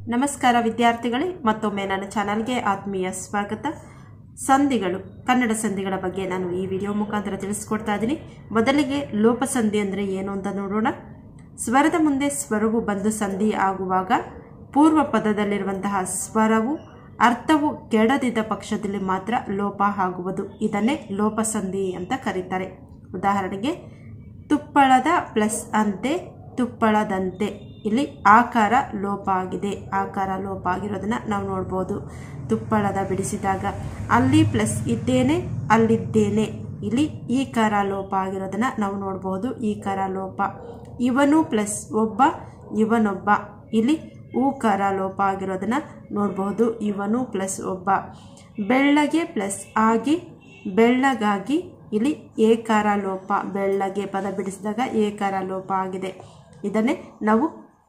ನಮಸ್ಕಾರ ವಿದ್ಯಾರ್ಥಿಗಳೇ ಮತ್ತೊಮ್ಮೆ ನನ್ನ ಚಾನಲ್ಗೆ ಆತ್ಮೀಯ ಸ್ವಾಗತ ಸಂಧಿಗಳು ಕನ್ನಡ ಸಂಧಿಗಳ ಬಗ್ಗೆ ನಾನು ಈ ವಿಡಿಯೋ ಮುಖಾಂತರ ತಿಳಿಸ್ಕೊಡ್ತಾ ಇದ್ದೀನಿ ಮೊದಲಿಗೆ ಲೋಪಸಂಧಿ ಅಂದರೆ ಏನು ಅಂತ ನೋಡೋಣ ಸ್ವರದ ಮುಂದೆ ಸ್ವರವು ಬಂದು ಸಂಧಿ ಆಗುವಾಗ ಪೂರ್ವ ಪದದಲ್ಲಿರುವಂತಹ ಸ್ವರವು ಅರ್ಥವು ಕೆಡದಿದ್ದ ಪಕ್ಷದಲ್ಲಿ ಮಾತ್ರ ಲೋಪ ಆಗುವುದು ಇದನ್ನೇ ಲೋಪಸಂಧಿ ಅಂತ ಕರೀತಾರೆ ಉದಾಹರಣೆಗೆ ತುಪ್ಪಳದ ಪ್ಲಸ್ ಅಂತೆ ತುಪ್ಪಳದಂತೆ ಇಲ್ಲಿ ಆಕಾರ ಲೋಪ ಆಗಿದೆ ಆಕಾರ ಲೋಪ ಆಗಿರೋದನ್ನ ನಾವು ನೋಡ್ಬೋದು ತುಪ್ಪಳದ ಬಿಡಿಸಿದಾಗ ಅಲ್ಲಿ ಪ್ಲಸ್ ಇದ್ದೇನೆ ಅಲ್ಲಿದ್ದೇನೆ ಇಲ್ಲಿ ಈ ಕಾರ ಲೋಪ ಆಗಿರೋದನ್ನ ನಾವು ನೋಡಬಹುದು ಈ ಕಾರ ಲೋಪ ಇವನು ಪ್ಲಸ್ ಒಬ್ಬ ಇವನೊಬ್ಬ ಇಲ್ಲಿ ಊಕಾರ ಲೋಪ ಆಗಿರೋದನ್ನ ನೋಡಬಹುದು ಇವನು ಪ್ಲಸ್ ಒಬ್ಬ ಬೆಳ್ಳಗೆ ಪ್ಲಸ್ ಆಗಿ ಬೆಳ್ಳಗಾಗಿ ಇಲ್ಲಿ ಏಕಾರ ಲೋಪ ಬೆಳ್ಳಗೆ ಪದ ಬಿಡಿಸಿದಾಗ ಏಕಾರ ಲೋಪ ಆಗಿದೆ ಇದನ್ನೇ ನಾವು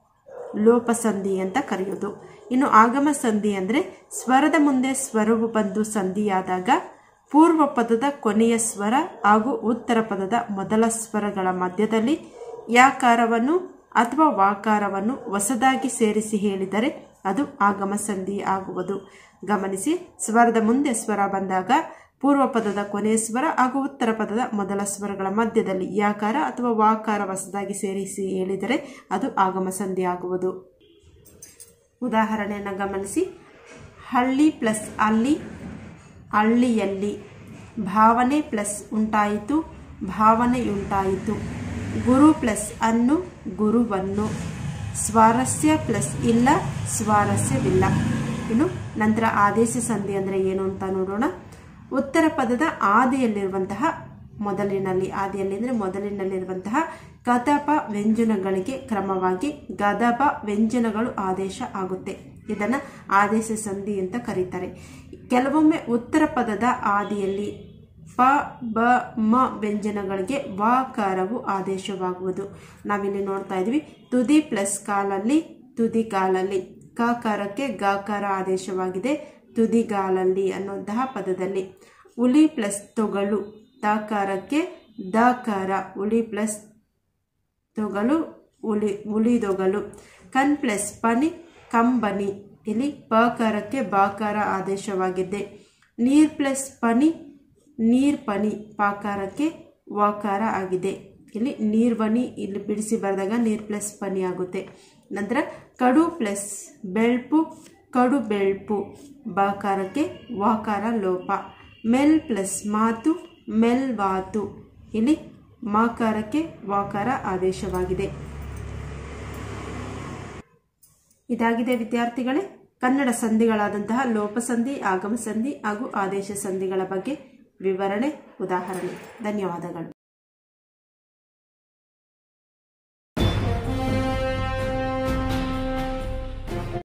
ಲೋಪಸಂಧಿ ಅಂತ ಕರೆಯೋದು ಇನ್ನು ಆಗಮ ಸಂಧಿ ಅಂದರೆ ಸ್ವರದ ಮುಂದೆ ಸ್ವರವು ಬಂದು ಸಂಧಿಯಾದಾಗ ಪೂರ್ವ ಪದದ ಕೊನೆಯ ಸ್ವರ ಹಾಗೂ ಉತ್ತರ ಪದದ ಮೊದಲ ಸ್ವರಗಳ ಮಧ್ಯದಲ್ಲಿ ಯಾಕಾರವನ್ನು ಅಥವಾ ವಾಕಾರವನ್ನು ಹೊಸದಾಗಿ ಸೇರಿಸಿ ಹೇಳಿದರೆ ಅದು ಆಗಮ ಸಂಧಿ ಆಗುವುದು ಗಮನಿಸಿ ಸ್ವರದ ಮುಂದೆ ಸ್ವರ ಬಂದಾಗ ಪೂರ್ವ ಪದದ ಕೊನೆಯ ಸ್ವರ ಹಾಗೂ ಉತ್ತರ ಪದದ ಮೊದಲ ಸ್ವರಗಳ ಮಧ್ಯದಲ್ಲಿ ಯಾಕಾರ ಅಥವಾ ವಾಕಾರ ಹೊಸದಾಗಿ ಸೇರಿಸಿ ಹೇಳಿದರೆ ಅದು ಆಗಮ ಸಂಧಿ ಆಗುವುದು ಉದಾಹರಣೆಯನ್ನು ಗಮನಿಸಿ ಹಳ್ಳಿ ಪ್ಲಸ್ ಅಲ್ಲಿ ಹಳ್ಳಿಯಲ್ಲಿ ಭಾವನೆ ಪ್ಲಸ್ ಉಂಟಾಯಿತು ಭಾವನೆಯುಂಟಾಯಿತು ಗುರು ಪ್ಲಸ್ ಅನ್ನು ಗುರುವನ್ನು ಸ್ವಾರಸ್ಯ ಪ್ಲಸ್ ಇಲ್ಲ ಸ್ವಾರಸ್ಯವಿಲ್ಲ ಇನ್ನು ನಂತರ ಆದೇಶ ಸಂಧಿ ಅಂದರೆ ಏನು ಅಂತ ನೋಡೋಣ ಉತ್ತರ ಪದದ ಆದಿಯಲ್ಲಿರುವಂತಹ ಮೊದಲಿನಲ್ಲಿ ಆದಿಯಲ್ಲಿ ಅಂದರೆ ಮೊದಲಿನಲ್ಲಿರುವಂತಹ ಕದಪ ವ್ಯಂಜನಗಳಿಗೆ ಕ್ರಮವಾಗಿ ಗದಪ ವ್ಯಂಜನಗಳು ಆದೇಶ ಆಗುತ್ತೆ ಇದನ್ನು ಆದೇಶ ಸಂಧಿ ಅಂತ ಕರೀತಾರೆ ಕೆಲವೊಮ್ಮೆ ಉತ್ತರ ಪದದ ಆದಿಯಲ್ಲಿ ಪ ಬ ಮ ವ್ಯಂಜನಗಳಿಗೆ ವಾಕಾರವು ಆದೇಶವಾಗುವುದು ನಾವಿಲ್ಲಿ ನೋಡ್ತಾ ಇದ್ವಿ ತುದಿ ಪ್ಲಸ್ ಕಾಲಲ್ಲಿ ತುದಿ ಕಾಲಲ್ಲಿ ಕಾಕಾರಕ್ಕೆ ಗಾಕಾರ ಆದೇಶವಾಗಿದೆ ತುದಿಗಾಲಲ್ಲಿ ಅನ್ನುವಂತಹ ಪದದಲ್ಲಿ ಉಲಿ ಪ್ಲಸ್ ತೊಗಲು ದಾಕಾರಕ್ಕೆ ದಾಕಾರ ಉಳಿ ಪ್ಲಸ್ ತೊಗಲು ಉಳಿ ಉಳಿದೊಗಲು ಕನ್ ಪ್ಲಸ್ ಪನಿ ಕಂಬನಿ ಇಲ್ಲಿ ಪಕಾರಕ್ಕೆ ಬಾಕಾರ ಆದೇಶವಾಗಿದೆ ನೀರ್ ಪ್ಲಸ್ ಪನಿ ನೀರ್ ಪನಿ ಪಾಕಾರಕ್ಕೆ ವಾಕಾರ ಆಗಿದೆ ಇಲ್ಲಿ ನೀರ್ವನಿ ಇಲ್ಲಿ ಬಿಡಿಸಿ ಬರೆದಾಗ ನೀರ್ ಪ್ಲಸ್ ಪನಿ ಆಗುತ್ತೆ ನಂತರ ಕಡು ಪ್ಲಸ್ ಬೆಳ್ಪು ಕಡು ಬೆಳ್ಪು ಬಾಕಾರಕ್ಕೆ ವಾಕಾರ ಲೋಪ ಮೆಲ್ ಪ್ಲಸ್ ಮಾತು ಮೆಲ್ವಾತು ಇಲ್ಲಿ ಮಾಕಾರಕ್ಕೆ ವಾಕಾರ ಆದೇಶವಾಗಿದೆ ಇದಾಗಿದೆ ವಿದ್ಯಾರ್ಥಿಗಳೇ ಕನ್ನಡ ಸಂಧಿಗಳಾದಂತಹ ಲೋಪಸಂಧಿ ಆಗಮ ಸಂಧಿ ಹಾಗೂ ಆದೇಶ ಸಂಧಿಗಳ ಬಗ್ಗೆ ವಿವರಣೆ ಉದಾಹರಣೆ ಧನ್ಯವಾದಗಳು